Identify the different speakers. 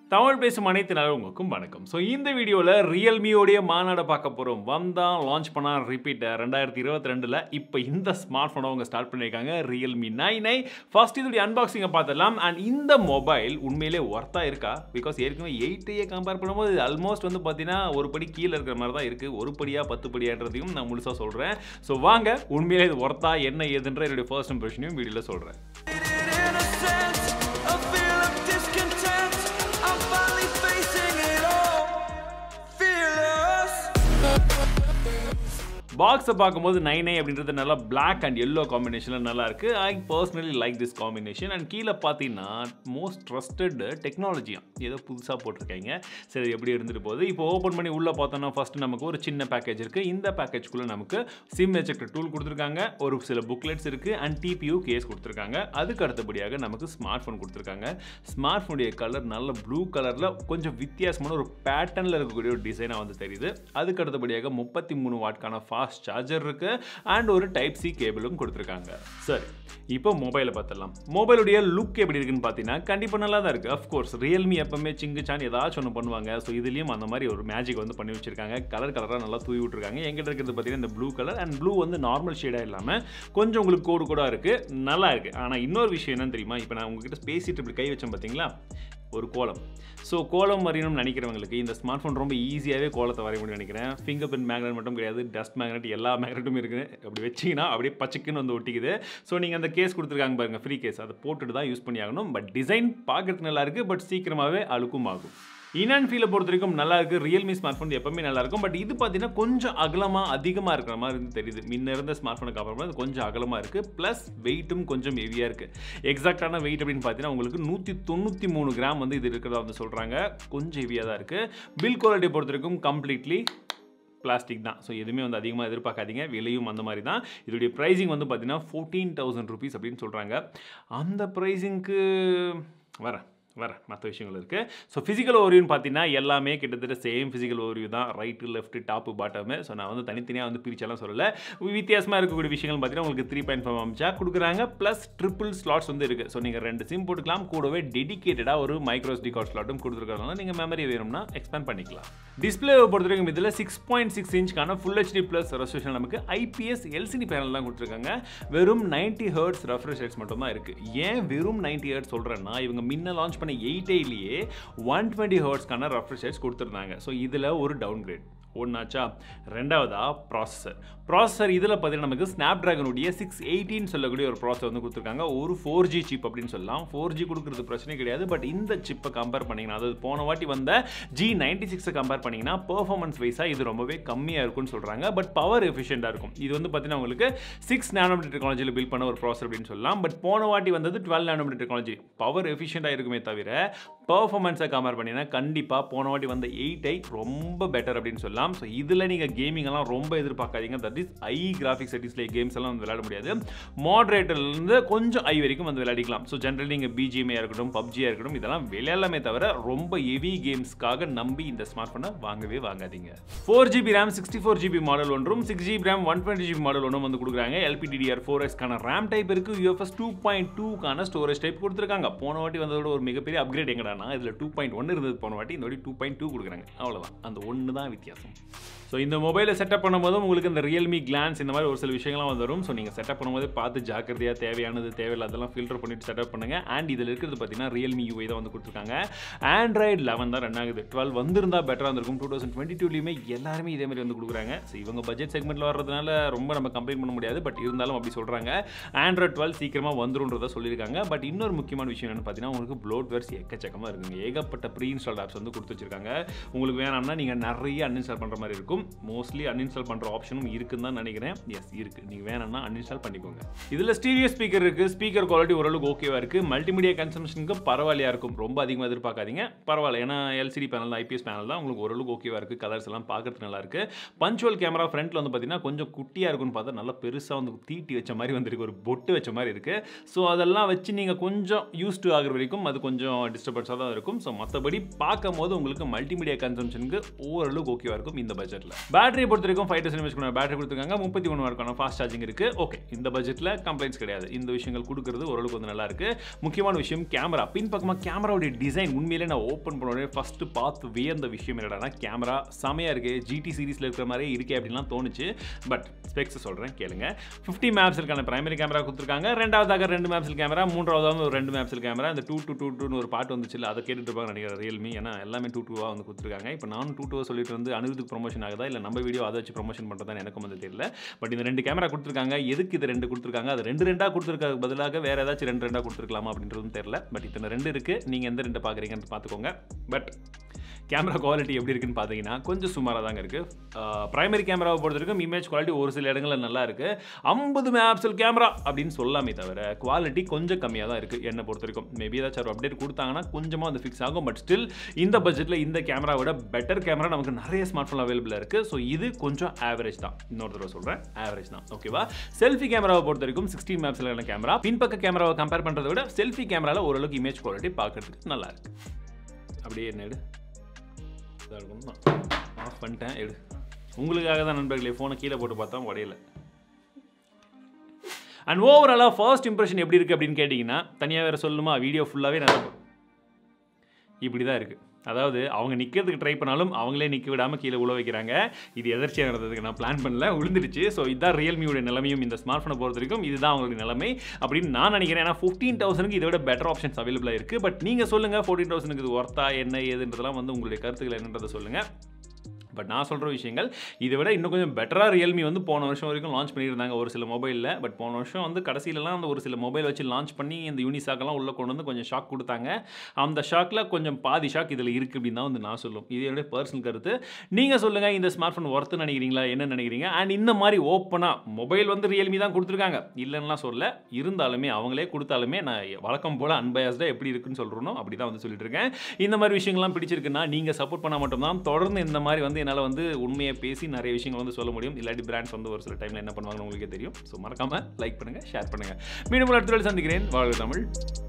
Speaker 1: தமிழ் பேசும் அனைத்து நல்லவங்களுக்கும் வணக்கம் ஸோ இந்த வீடியோவில் ரியல்மியோடைய மாநாடை பார்க்க போகிறோம் வந்தான் லான்ச் பண்ணா ரிப்பீட் ரெண்டாயிரத்தி இருபத்தி ரெண்டில் இப்போ இந்த ஸ்மார்ட் ஃபோனை அவங்க ஸ்டார்ட் பண்ணியிருக்காங்க ரியல்மி நைன் ஐ ஃபர்ஸ்ட் இதோடைய அன்பாக்சிங்கை பார்த்துடலாம் அண்ட் இந்த மொபைல் உண்மையிலே ஒர்த்தாக இருக்கா பிகாஸ் ஏற்கனவே எயிட்டையே கம்பேர் பண்ணும்போது இது ஆல்மோஸ்ட் வந்து பார்த்தீங்கன்னா ஒரு படி கீழே இருக்கிற மாதிரி தான் இருக்குது ஒரு படியா பத்து படியான்றதையும் நான் முழுசாக சொல்கிறேன் ஸோ வாங்க உண்மையிலே இது ஒர்த்தா என்ன ஏதுன்ற என்னுடைய ஃபர்ஸ்ட் இம்ப்ரெஷனையும் வீடியோவில் சொல்கிறேன்
Speaker 2: innocence, a feel of discontent. I'm finally facing it all. Fearless.
Speaker 1: பாக்ஸை பார்க்கும்போது நைன் ஐ அப்படின்றது நல்லா பிளாக் அண்ட் எல்லோ காம்பினேஷனில் நல்லா இருக்கு I personally like this combination and கீழே பார்த்தீங்கன்னா மோஸ்ட் ட்ரஸ்டட் டெக்னாலஜியா ஏதோ புதுசாக போட்டிருக்காங்க சரி எப்படி இருந்துட்டு போகுது இப்போ ஓப்பன் பண்ணி உள்ளே பார்த்தோன்னா ஃபர்ஸ்ட் நமக்கு ஒரு சின்ன பேக்கேஜ் இருக்குது இந்த பேக்கேஜ்குள்ளே நமக்கு சிம் எஜெக்டர் டூல் கொடுத்துருக்காங்க ஒரு சில புக்லெட்ஸ் இருக்குது அண்ட் டிபியூ கேஸ் கொடுத்துருக்காங்க அதுக்கு அடுத்தபடியாக நமக்கு ஸ்மார்ட் ஃபோன் கொடுத்துருக்காங்க ஸ்மார்ட் ஃபோனுடைய கலர் நல்ல ப்ளூ கலரில் கொஞ்சம் வித்தியாசமான ஒரு பேட்டர்னில் இருக்கக்கூடிய ஒரு டிசைனாக வந்து தெரியுது அதுக்கு அடுத்தபடியாக முப்பத்தி மூணு வாட்கான ஃபாஸ்ட் சார்ஜர் இருக்கு அண்ட் ஒரு டைப் சி கேபிளும் கொடுத்துருக்காங்க சரி இப்போ மொபைலை பார்த்துடலாம் மொபைலுடைய லுக் எப்படி இருக்குன்னு பார்த்தீங்கன்னா கண்டிப்பாக நல்லா தான் இருக்குது அஃப்கோர்ஸ் ரியல்மி எப்பவுமே சிங்கு சான் ஏதாச்சும் ஒன்று பண்ணுவாங்க ஸோ இதுலேயும் அந்த மாதிரி ஒரு மேஜிக் வந்து பண்ணி வச்சிருக்காங்க கலர் கலராக நல்லா தூவி விட்டுருக்காங்க எங்கிட்ட இருக்கிறது பார்த்தீங்கன்னா இந்த ப்ளூ கலர் அண்ட் ப்ளூ வந்து நார்மல் ஷேடாக இல்லாமல் கொஞ்சம் உங்களுக்கு கோடு கூட இருக்குது நல்லா இருக்குது ஆனால் இன்னொரு விஷயம் என்னன்னு தெரியுமா இப்போ நான் உங்ககிட்ட பேசிட்டு இப்படி கை வச்சேன் பார்த்தீங்களா ஒரு கோலம் ஸோ கோலம் வரையணும்னு நினைக்கிறவங்களுக்கு இந்த ஸ்மார்ட் ஃபோன் ரொம்ப ஈஸியாகவே கோலத்தை வரைய முடியும்னு நினைக்கிறேன் ஃபிங்கர் பிரிண்ட் மேக்னெட் மட்டும் கிடையாது டஸ்ட் மேக்னெட் எல்லா மேக்னெட்டும் இருக்குது அப்படி வச்சிங்கன்னா அப்படியே பச்சைக்குன்னு வந்து ஒட்டிக்குது ஸோ நீங்கள் அந்த கேஸ் கொடுத்துருக்காங்க பாருங்கள் ஃப்ரீ கேஸ் அதை போட்டுட்டு தான் யூஸ் பண்ணி ஆகணும் பட் டிசைன் பார்க்கறதுக்கு நல்லா இருக்குது பட் சீக்கிரமாகவே அழுக்கும் ஆகும் இன் அண்ட் ஃபீலை பொறுத்த வரைக்கும் நல்லா இருக்கு ரியல்மி ஸ்மார்ட் ஃபோன் எப்பவுமே நல்லா இருக்கும் பட் இது பார்த்தீங்கன்னா கொஞ்சம் அகலமாக அதிகமாக இருக்கிற மாதிரி இருந்து தெரியுது முன்ன இருந்த ஸ்மார்ட் ஃபோனுக்கு அப்புறமா இது கொஞ்சம் அகலமாக இருக்குது ப்ளஸ் வெயிட்டும் கொஞ்சம் ஹெவியாக இருக்குது எக்ஸாக்டான வெயிட் அப்படின்னு பார்த்தீங்கன்னா உங்களுக்கு நூற்றி தொண்ணூற்றி மூணு கிராம் வந்து இது இருக்கிறதா வந்து சொல்கிறாங்க கொஞ்சம் ஹெவியாக தான் இருக்குது பில் குவாலிட்டி பொறுத்த வரைக்கும் கம்ப்ளீட்லி பிளாஸ்டிக் தான் ஸோ எதுவுமே வந்து அதிகமாக எதிர்பார்க்காதீங்க விலையும் அந்த மாதிரி தான் இதோடைய ப்ரைஸிங் வந்து பார்த்தீங்கன்னா ஃபோர்டீன் தௌசண்ட் ருபீஸ் அப்படின்னு சொல்கிறாங்க அந்த ப்ரைஸிங்க்கு வரேன் வர மற்ற விஷயங்கள் இருக்குது ஸோ ஃபிசிக்கல் ஓரியூன்னு பார்த்தீங்கன்னா எல்லாமே கிட்டத்தட்ட சேம் ஃபிசிக்கல் ஓரியூ தான் right left top bottom so நான் வந்து தனித்தனியாக வந்து பிரிச்செல்லாம் சொல்லலை வித்தியாசமாக இருக்கக்கூடிய விஷயங்கள் பார்த்தீங்கன்னா உங்களுக்கு த்ரீ பாயிண்ட் ஃபைவ் அமிச்சா கொடுக்குறாங்க ப்ளஸ் ட்ரிபிள் ஸ்லாட்ஸ் வந்து இருக்குது ஸோ நீங்கள் ரெண்டு சிம் போட்டுக்கலாம் கூடவே டெடிகேட்டடாக ஒரு மைக்ரோஸ்டி கார்ட் ஸ்லாட்டும் கொடுத்துருக்கறதுனால நீங்கள் மெமரி வேணும்னா எக்ஸ்பேண்ட் பண்ணிக்கலாம் டிஸ்பிளேவை பொறுத்த வரைக்கும் இதில் சிக்ஸ் பாயிண்ட் சிக்ஸ் இன்ச்க்கான ஃபுல் ஹெச்டி ப்ளஸ் ரெசல்யூஷன் நமக்கு ஐபிஎஸ் எல்சிடி பேனல் தான் கொடுத்துருக்காங்க வெறும் நைன்ட்டி ஹர்ட்ஸ் ரெஃப்ரெஷ் ரேட்ஸ் மட்டும் தான் இருக்குது ஏன் வெறும் நைன்ட்டி ஹர்ட்ஸ் சொல்கிறேன்னா இவங்க முன்ன லான்ச் பண்ண எயிட்டேலேயே ஒன் டுவெண்ட்டி ஹர்ட்ஸ்க்கான ரெஃப்ரெஷ் ரேட்ஸ் கொடுத்துருந்தாங்க ஸோ இதில் ஒரு டவுன் கிரேட் ஒன்றாச்சா ரெண்டாவதா ப்ராசஸர் ப்ராசஸர் இதில் பார்த்தீங்கன்னா நமக்கு ஸ்னாப் ட்ராகனுடைய சிக்ஸ் எயிட்டின்னு சொல்லக்கூடிய ஒரு ப்ராசஸர் வந்து கொடுத்துருக்காங்க ஒரு ஃபோர் ஜி சிப் அப்படின்னு சொல்லலாம் ஃபோர் ஜி கொடுக்குறது பிரச்சனை கிடையாது பட் இந்த சிப்பை கம்பேர் பண்ணிங்கன்னா அதாவது போன வாட்டி வந்த ஜி நைன்டி சிக்ஸை கம்பேர் பண்ணிங்கன்னா பெர்ஃபார்மன்ஸ் வைஸாக இது ரொம்பவே கம்மியாக இருக்கும்னு சொல்கிறாங்க பட் பவர் எஃபிஷியண்டாக இருக்கும் இது வந்து பார்த்தீங்கன்னா உங்களுக்கு சிக்ஸ் நானோமீட்டர் டெக்னாலஜியில் பில் பண்ண ஒரு ப்ராசஸர் அப்படின்னு சொல்லலாம் பட் போன வாட்டி வந்தது டுவெல் நானோமீட்டர் டெக்னாலஜி பவர் எஃபிஷியண்டாக இருக்குமே தவிர பர்ஃபார்மன்ஸை கம்பேர் பண்ணிங்கன்னா கண்டிப்பாக போன வாட்டி வந்த எயிட் ஐ ரொம்ப பெட்டர் அப்படின்னு சொல்லலாம் ஸோ இதில் நீங்கள் கேமிங் எல்லாம் ரொம்ப எதிர்பார்க்காதீங்க தட் இஸ் ஐ கிராஃபிக்ஸ் செட்டிஸ்ல கேம்ஸ் எல்லாம் வந்து விளையாட முடியாது மாட்ரேட்டர்லேருந்து கொஞ்சம் ஐ வரைக்கும் வந்து விளையாடிக்கலாம் ஸோ ஜென்ரலி நீங்கள் பிஜிஎம்ஐயாக இருக்கட்டும் பப்ஜியாக இருக்கட்டும் இதெல்லாம் விளையாடலாமே தவிர ரொம்ப ஹெவி கேம்ஸ்க்காக நம்பி இந்த ஸ்மார்ட் ஃபோனை வாங்கவே வாங்காதீங்க four GB RAM sixty four GB model ஒன்றும் six GB RAM one twenty GB model ஒன்றும் வந்து கொடுக்குறாங்க எல்பிடிடிஆர் ஃபோர் எஸ்க்கான ரேம் டைப் இருக்குது யூஎஃப்எஸ் டூ பாயிண்ட் டூக்கான ஸ்டோரேஜ் டைப் கொடுத்துருக்காங்க போன வாட்டி வந்ததோட ஒரு மிகப்பெரிய அப்கிரேட் எங்கடானா இதில் டூ பாயிண்ட் ஒன்று இருந்தது போன வாட்டி இந்த வாட்டி டூ பாயிண்ட் டூ கொடுக்குறாங்க அவ்வளோதான் அந்த ஒன்று தான் வித்தியாசம் ஸோ இந்த மொபைலை செட்டப் பண்ணும்போதும் உங்களுக்கு இந்த ரியல்மி கிளான்ஸ் இந்த மாதிரி ஒரு சில விஷயங்கள்லாம் வந்து வரும் ஸோ நீங்கள் செட்டப் பண்ணும்போது பார்த்து ஜாக்கிரதையாக தேவையானது தேவையில்லாதெல்லாம் ஃபில்டர் பண்ணிட்டு செட்டப் பண்ணுங்கள் அண்ட் இதில் இருக்கிறது பார்த்தீங்கன்னா ரியல்மி யூஐ தான் வந்து கொடுத்துருக்காங்க ஆண்ட்ராய்டு லெவன் தான் ரன் ஆகுது டுவெல் வந்திருந்தா பெட்டராக இருந்திருக்கும் டூ தௌசண்ட் டுவெண்ட்டி டூலையுமே எல்லாருமே இதே மாதிரி வந்து கொடுக்குறாங்க ஸோ இவங்க பட்ஜெட் செக்மெண்ட்டில் வர்றதுனால ரொம்ப நம்ம கம்ப்ளைண்ட் பண்ண முடியாது பட் இருந்தாலும் அப்படி சொல்கிறாங்க ஆண்ட்ராய்ட் டுவெல் சீக்கிரமாக வந்துருன்றதை சொல்லியிருக்காங்க பட் இன்னொரு முக்கியமான விஷயம் என்னென்னு பார்த்தீங்கன்னா உங்களுக்கு ப்ளோட் வேர்ஸ் எக்கச்சக்கமாக இருக்குங்க ஏகப்பட்ட ப்ரீ இன்ஸ்டால் ஆப்ஸ் வந்து கொடுத்து வச்சிருக்காங்க உங்களுக்கு வேணாம்னா நீங்கள் நிறைய அன்இன்ஸ்டால் பண்ணுற மாதிரி இருக்கும் மோஸ்ட்லி அன்இன்ஸ்டால் பண்ணுற ஆப்ஷனும் இருக்குன்னு தான் நினைக்கிறேன் எஸ் இருக்குது நீங்கள் வேணும்னா அன்இன்ஸ்டால் பண்ணிக்கோங்க இதில் ஸ்டீரியோ ஸ்பீக்கர் இருக்குது ஸ்பீக்கர் குவாலிட்டி ஓரளவுக்கு ஓகேவாக இருக்குது மல்டிமீடியா கன்சம்ஷனுக்கு பரவாயில்லையா இருக்கும் ரொம்ப அதிகமாக எதிர்பார்க்காதீங்க பரவாயில்ல ஏன்னா எல்சிடி பேனல் ஐபிஎஸ் பேனல் தான் உங்களுக்கு ஓரளவுக்கு ஓகேவாக இருக்குது கலர்ஸ் எல்லாம் பார்க்கறதுக்கு நல்லா இருக்குது பஞ்சுவல் கேமரா ஃப்ரண்ட்டில் வந்து பார்த்தீங்கன்னா கொஞ்சம் குட்டியாக இருக்கும்னு பார்த்தா நல்லா பெருசாக வந்து தீட்டி வச்ச மாதிரி வந்துருக்கு ஒரு பொட்டு வச்ச மாதிரி இருக்குது ஸோ அதெல்லாம் வச்சு நீங்கள் கொஞ்சம் யூஸ் டு ஆகிற வரைக்கும் அது கொஞ்சம் டிஸ்டர்பன்ஸாக தான் இருக்கும் ஸோ மற்றபடி பார்க்கும் போது உங்களுக்கு மல்டிமீடியா கன்சம்ஷனுக்கு ஓரளவுக்கு ஓகேவாக இருக்கும் இந்த பட்ஜெட்டில் பட்ஜெட்டில் பேட்டரியை பொறுத்த வரைக்கும் ஃபைவ் தௌசண்ட் எம்எச் பேட்டரி கொடுத்துருக்காங்க முப்பத்தி ஒன்று வாட்க்கான ஃபாஸ்ட் சார்ஜிங் இருக்குது ஓகே இந்த பட்ஜெட்டில் கம்ப்ளைண்ட்ஸ் கிடையாது இந்த விஷயங்கள் கொடுக்குறது ஓரளவுக்கு வந்து நல்லா இருக்கு முக்கியமான விஷயம் கேமரா பின் பக்கமாக கேமராவுடைய டிசைன் உண்மையிலே நான் ஓப்பன் பண்ண உடனே ஃபஸ்ட்டு பார்த்து வியந்த விஷயம் என்னடானா கேமரா செமையாக இருக்குது ஜிடி சீரிஸில் இருக்கிற மாதிரியே இருக்கே அப்படின்லாம் தோணுச்சு பட் ஸ்பெக்ஸ் சொல்கிறேன் கேளுங்க ஃபிஃப்டி மேப்ஸிற்கான பிரைமரி கேமரா கொடுத்துருக்காங்க ரெண்டாவதாக ரெண்டு மேப்ஸில் கேமரா மூன்றாவதாக ஒரு ரெண்டு மேப்ஸில் கேமரா இந்த டூ டூ டூ டூன்னு ஒரு பாட்டு வந்துச்சு அதை கேட்டுட்டு இருப்பாங்க நினைக்கிறேன் ரியல்மி ஏன்னா எல்லாமே டூ டூவாக வந்து கொடுத்துருக்காங்க இப்போ நானும் டூ டூவாக சொல்லிட்டு வந்து அனிருத்துக்கு ப்ரொமோஷன் ஆகுதா இல்லை நம்ம வீடியோ அதை வச்சு ப்ரொமோஷன் பண்ணுறதா எனக்கும் வந்து தெரியல பட் இந்த ரெண்டு கேமரா கொடுத்துருக்காங்க எதுக்கு இது ரெண்டு கொடுத்துருக்காங்க அது ரெண்டு ரெண்டாக கொடுத்துருக்க பதிலாக வேறு ஏதாச்சும் ரெண்டு ரெண்டாக கொடுத்துருக்கலாமா அப்படின்றதும் தெரியல பட் இத்தனை ரெண்டு இருக்குது நீங்கள் எந்த ரெண்டு பார்க்குறீங்கன்னு பார்த்துக்கோங்க பட் கேமரா குவாலிட்டி எப்படி இருக்குன்னு பார்த்தீங்கன்னா கொஞ்சம் சுமாராக தாங்க இருக்குது ப்ரைமரி கேமராவை பொறுத்த வரைக்கும் இமேஜ் குவாலிட்டி ஒரு சில இடங்களில் நல்லா இருக்குது ஐம்பது மேப்சல் கேமரா அப்படின்னு சொல்லாமே தவிர குவாலிட்டி கொஞ்சம் கம்மியாக தான் இருக்குது என்னை பொறுத்த வரைக்கும் மேபி ஏதாச்சும் ஒரு அப்டேட் கொடுத்தாங்கன்னா கொஞ்சமாக வந்து ஃபிக்ஸ் ஆகும் பட் ஸ்டில் இந்த பட்ஜெட்டில் இந்த கேமரா விட பெட்டர் கேமரா நமக்கு நிறைய ஸ்மார்ட் ஃபோன் அவைலபிளாக இருக்குது ஸோ இது கொஞ்சம் ஆவரேஜ் தான் இன்னொரு தடவை சொல்கிறேன் ஆவரேஜ் தான் ஓகேவா செல்ஃபி கேமராவை பொறுத்த வரைக்கும் சிக்ஸ்டீன் மேப்ஸில் கேமரா பின்பக்க கேமராவை கம்பேர் பண்ணுறதை விட செல்ஃபி கேமராவில் ஓரளவுக்கு இமேஜ் குவாலிட்டி பார்க்கறதுக்கு நல்லா இருக்கு அப்படியே என்ன எடு இதாக இருக்கும் ஆஃப் பண்ணிட்டேன் எடு உங்களுக்காக தான் நண்பர்களே ஃபோனை கீழே போட்டு பார்த்தா உடையல அண்ட் ஓவராலாக ஃபர்ஸ்ட் இம்ப்ரெஷன் எப்படி இருக்குது அப்படின்னு கேட்டிங்கன்னா தனியாக வேறு சொல்லுமா வீடியோ ஃபுல்லாகவே நல்லா இப்படி தான் இருக்குது அதாவது அவங்க நிற்கிறதுக்கு ட்ரை பண்ணாலும் அவங்களே நிற்க விடாமல் கீழே உழ வைக்கிறாங்க இது எதர்ச்சியாக நடந்ததுக்கு நான் பிளான் பண்ணல விழுந்துருச்சு ஸோ இதுதான் ரியல்மியோட நிலைமையும் இந்த ஸ்மார்ட் ஃபோனை பொறுத்த வரைக்கும் இதுதான் அவங்களுடைய நிலைமை அப்படின்னு நான் நினைக்கிறேன் ஏன்னா ஃபிஃப்டீன் தௌசண்ட்க்கு இதை விட பெட்டர் ஆப்ஷன்ஸ் அவைலபிளாக இருக்குது பட் நீங்கள் சொல்லுங்கள் ஃபோர்டீன் தௌசண்ட்க்கு இது ஒர்த்தா என்ன ஏதுன்றதெல்லாம் வந்து உங்களுடைய கருத்துக்கள் என்னன்றதை சொல்லுங்கள் பட் நான் சொல்கிற விஷயங்கள் இதை விட இன்னும் கொஞ்சம் பெட்டராக ரியல்மி வந்து போன வருஷம் வரைக்கும் லான்ச் பண்ணியிருந்தாங்க ஒரு சில மொபைலில் பட் போன வருஷம் வந்து கடைசியிலலாம் அந்த ஒரு சில மொபைல் வச்சு லான்ச் பண்ணி இந்த யூனிசாக்கெல்லாம் உள்ளே கொண்டு வந்து கொஞ்சம் ஷாக் கொடுத்தாங்க அந்த ஷாக்கில் கொஞ்சம் பாதி ஷாக் இதில் இருக்குது அப்படின்னு தான் வந்து நான் சொல்லும் இது என்னுடைய பர்சனல் கருத்து நீங்கள் சொல்லுங்கள் இந்த ஸ்மார்ட் ஃபோன் ஒர்த்து நினைக்கிறீங்களா என்ன நினைக்கிறீங்க அண்ட் இந்த மாதிரி ஓப்பனாக மொபைல் வந்து ரியல்மி தான் கொடுத்துருக்காங்க இல்லைன்னா சொல்ல இருந்தாலுமே அவங்களே கொடுத்தாலுமே நான் வழக்கம் போல் அன்பயாஸ்டாக எப்படி இருக்குன்னு சொல்கிறனோ அப்படி தான் வந்து சொல்லிட்டு இருக்கேன் இந்த மாதிரி விஷயங்கள்லாம் பிடிச்சிருக்குன்னா நீங்கள் சப்போர்ட் பண்ணால் மட்டும்தான் தொடர்ந்து இந்த மாதிரி வந்து என்னால் வந்து உண்மையை பேசி நிறைய விஷயங்கள் வந்து சொல்ல முடியும் இல்லாட்டி பிராண்ட்ஸ் வந்து ஒரு சில டைமில் என்ன பண்ணுவாங்கன்னு உங்களுக்கே தெரியும் ஸோ மறக்காமல் லைக் பண்ணுங்கள் ஷேர் பண்ணுங்கள் மீண்டும் ஒரு இடத்துல சந்திக்கிறேன் வாழ்க தமிழ்